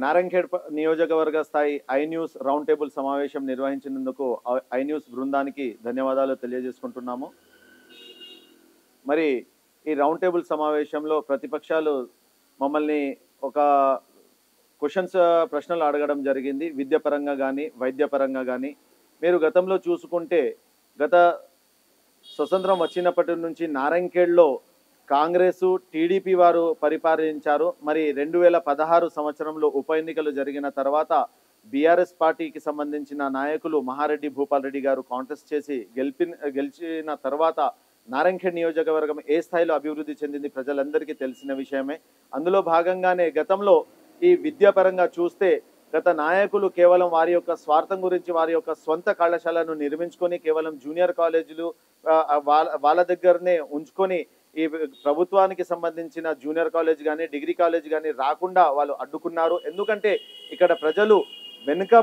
నారాయణఖేడ్ ప- నియోజకవర్గ స్థాయి ఐ న్యూస్ రౌండ్ టేబుల్ సమావేశం నిర్వహించినందుకు ఐ- ఐ న్యూస్ బృందానికి ధన్యవాదాలు తెలియజేసుకుంటున్నాము మరి ఈ రౌండ్ టేబుల్ సమావేశంలో ప్రతిపక్షాలు మమ్మల్ని ఒక క్వశ్చన్స్ ప్రశ్నలు అడగడం జరిగింది విద్యాపరంగా కానీ వైద్యపరంగా కానీ మీరు గతంలో చూసుకుంటే గత స్వతంత్రం వచ్చినప్పటి నుంచి నారాయణఖేడ్లో కాంగ్రెసు టీడీపీ వారు పరిపాలించారు మరి రెండు వేల పదహారు సంవత్సరంలో ఉప ఎన్నికలు జరిగిన తర్వాత బీఆర్ఎస్ పార్టీకి సంబంధించిన నాయకులు మహారెడ్డి భూపాల్ రెడ్డి గారు కాంటెస్ట్ చేసి గెలిపి గెలిచిన తర్వాత నారాయణఖేడ్ నియోజకవర్గం ఏ స్థాయిలో అభివృద్ధి చెందింది ప్రజలందరికీ తెలిసిన విషయమే అందులో భాగంగానే గతంలో ఈ విద్యాపరంగా చూస్తే గత నాయకులు కేవలం వారి యొక్క స్వార్థం గురించి వారి యొక్క స్వంత కళాశాలను నిర్మించుకొని కేవలం జూనియర్ కాలేజీలు ఆ, ఆ, వాళ్ళ వాళ్ళ దగ్గరనే ఉంచుకొని ఈ ప్రభుత్వానికి సంబంధించిన జూనియర్ కాలేజ్ కానీ డిగ్రీ కాలేజ్ కానీ రాకుండా వాళ్ళు అడ్డుకున్నారు ఎందుకంటే ఇక్కడ ప్రజలు వెనుక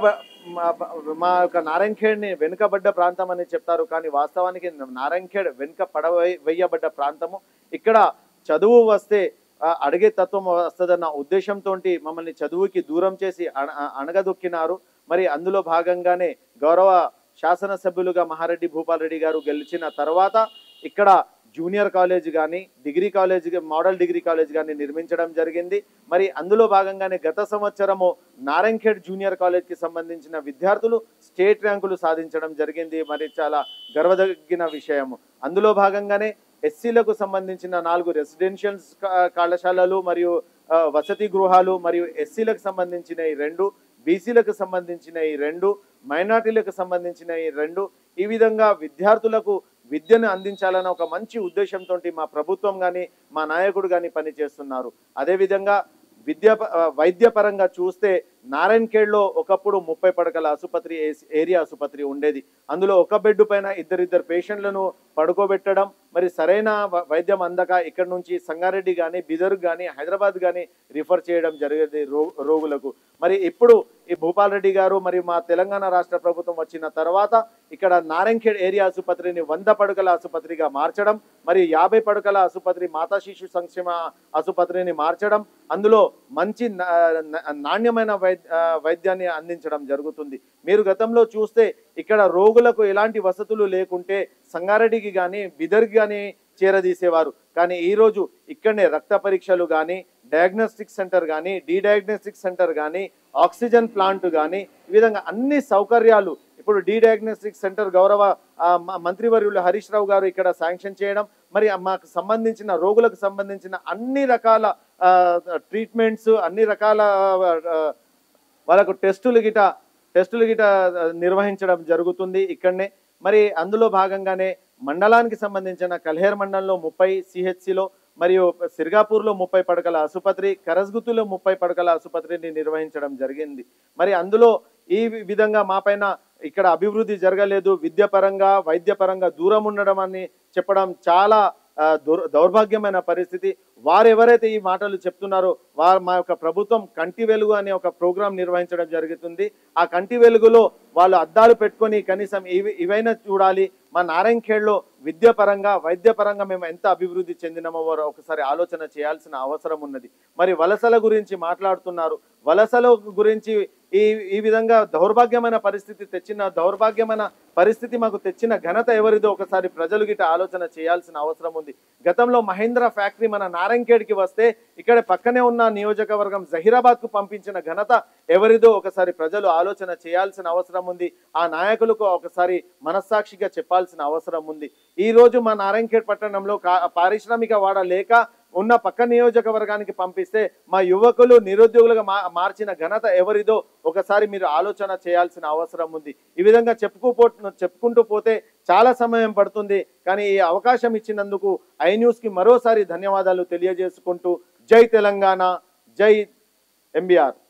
మా యొక్క నారాయణఖేడ్ని వెనుకబడ్డ ప్రాంతం అని చెప్తారు కానీ వాస్తవానికి నారాయణఖేడ్ వెనుక పడవై వేయబడ్డ ప్రాంతము ఇక్కడ చదువు వస్తే ఆ, అడిగే తత్వం వస్తుందన్న ఉద్దేశంతో మమ్మల్ని చదువుకి దూరం చేసి అణ అణగదొక్కినారు మరి అందులో భాగంగానే గౌరవ శాసనసభ్యులుగా మహారెడ్డి భూపాల్ రెడ్డి గారు గెలిచిన తర్వాత ఇక్కడ జూనియర్ కాలేజ్ కానీ degree college model degree college కానీ నిర్మించడం జరిగింది మరి అందులో భాగంగానే గత సంవత్సరము నారాయణఖేడ్ జూనియర్ కాలేజ్కి సంబంధించిన విద్యార్థులు స్టేట్ ర్యాంకులు సాధించడం జరిగింది మరి చాలా గర్వదగిన విషయము అందులో భాగంగానే ఎస్సీలకు సంబంధించిన నాలుగు రెసిడెన్షియల్ కళాశాలలు మరియు ఆ, వసతి గృహాలు మరియు ఎస్సీలకు సంబంధించిన ఈ రెండు బీసీలకు సంబంధించిన ఈ రెండు మైనార్టీలకు సంబంధించిన ఈ రెండు ఈ విధంగా విద్యార్థులకు విద్యను అందించాలన్న ఒక మంచి ఉద్దేశంతో మా ప్రభుత్వం కానీ మా నాయకుడు కానీ పనిచేస్తున్నారు అదేవిధంగా విద్యా ఆ, వైద్యపరంగా చూస్తే నారాయణఖేడ్లో ఒకప్పుడు ముప్పై పడకల ఆసుపత్రి ఏస్- ఏరియా ఆసుపత్రి ఉండేది అందులో ఒక బెడ్ పైన ఇద్దరిద్దరు పేషెంట్లను పడుకోబెట్టడం మరి సరైన వ- వైద్యం అందక ఇక్కడ నుంచి సంగారెడ్డి కానీ బిదర్గ్ కానీ హైదరాబాద్ కానీ రిఫర్ చేయడం జరిగేది రో రోగులకు మరి ఇప్పుడు ఈ భూపాల్ రెడ్డి గారు మరియు మా తెలంగాణ రాష్ట్ర ప్రభుత్వం వచ్చిన తర్వాత ఇక్కడ నారాయణఖేడ్ ఏరియా ఆసుపత్రిని వంద పడకల ఆసుపత్రిగా మార్చడం మరియు యాభై పడకల ఆసుపత్రి మాతా శిశు సంక్షేమ ఆసుపత్రిని మార్చడం అందులో మంచి నా- నా- నాణ్యమైన వైద్య ఆ, వైద్యాన్ని అందించడం జరుగుతుంది మీరు గతంలో చూస్తే ఇక్కడ రోగులకు ఎలాంటి వసతులు లేకుంటే సంగారెడ్డికి కానీ బిదర్కి కానీ చేరదీసేవారు కానీ ఈరోజు ఇక్కడనే రక్త పరీక్షలు కానీ డయాగ్నోస్టిక్ సెంటర్ కానీ డీ డయాగ్నోస్టిక్ సెంటర్ కానీ ఆక్సిజన్ ప్లాంట్ కానీ ఈ విధంగా అన్ని సౌకర్యాలు ఇప్పుడు డీ డయాగ్నోస్టిక్ సెంటర్ గౌరవ ఆ, మ- మంత్రివర్యులు హరీష్ రావు గారు ఇక్కడ శాంక్షన్ చేయడం మరి మాకు సంబంధించిన రోగులకు సంబంధించిన అన్ని రకాల ఆ, ట్రీట్మెంట్స్ అన్ని రకాల ఆ, వాళ్ళకు టెస్టులు గిట టెస్టులు గిట ఆ, నిర్వహించడం జరుగుతుంది ఇక్కడనే మరి అందులో భాగంగానే మండలానికి సంబంధించిన కల్హేర్ మండలంలో ముప్పై సిహెచ్సిలో మరియు సిర్గాపూర్లో ముప్పై పడకల ఆసుపత్రి కరస్గుత్తులో ముప్పై పడకల ఆసుపత్రిని నిర్వహించడం జరిగింది మరి అందులో ఈ విధంగా మా పైన ఇక్కడ అభివృద్ధి జరగలేదు విద్యాపరంగా వైద్యపరంగా దూరం ఉండడం అని చెప్పడం చాలా ఆ, దుర్ దౌర్భాగ్యమైన పరిస్థితి వారు ఎవరైతే ఈ మాటలు చెప్తున్నారో వారు మా యొక్క ప్రభుత్వం కంటి వెలుగు అనే ఒక ప్రోగ్రాం నిర్వహించడం జరుగుతుంది ఆ కంటి వెలుగులో వాళ్ళు అద్దాలు పెట్టుకొని కనీసం ఇవి ఇవైనా చూడాలి మా నారాయణఖేడ్లో విద్యాపరంగా వైద్యపరంగా మేము ఎంత అభివృద్ధి చెందినామో వారు ఒకసారి ఆలోచన చేయాల్సిన అవసరం ఉన్నది మరి వలసల గురించి మాట్లాడుతున్నారు వలసల గురించి ఈ ఈ విధంగా దౌర్భాగ్యమైన పరిస్థితి తెచ్చిన దౌర్భాగ్యమైన పరిస్థితి మాకు తెచ్చిన ఘనత ఎవరిదో ఒకసారి ప్రజలు గిట ఆలోచన చేయాల్సిన అవసరం ఉంది గతంలో మహేంద్ర ఫ్యాక్టరీ మన నారాయణఖేడ్కి వస్తే ఇక్కడ పక్కనే ఉన్న నియోజకవర్గం జహీరాబాద్ కు పంపించిన ఘనత ఎవరిదో ఒకసారి ప్రజలు ఆలోచన చేయాల్సిన అవసరం ఉంది ఆ నాయకులకు ఒకసారి మనస్సాక్షిగా చెప్పాల్సిన అవసరం ఉంది ఈ రోజు మా నారాయణఖేడ్ పట్టణంలో కా- పారిశ్రామిక వాడ లేక ఉన్న పక్క నియోజకవర్గానికి పంపిస్తే మా యువకులు నిరుద్యోగులుగా మా మార్చిన ఘనత ఎవరిదో ఒకసారి మీరు ఆలోచన చేయాల్సిన అవసరం ఉంది ఈ విధంగా చెప్పుకుపో చెప్పుకుంటూ పోతే చాలా సమయం పడుతుంది కానీ ఈ అవకాశం ఇచ్చినందుకు ఐ న్యూస్కి మరోసారి ధన్యవాదాలు తెలియజేసుకుంటూ జై తెలంగాణ జై ఎంబీఆర్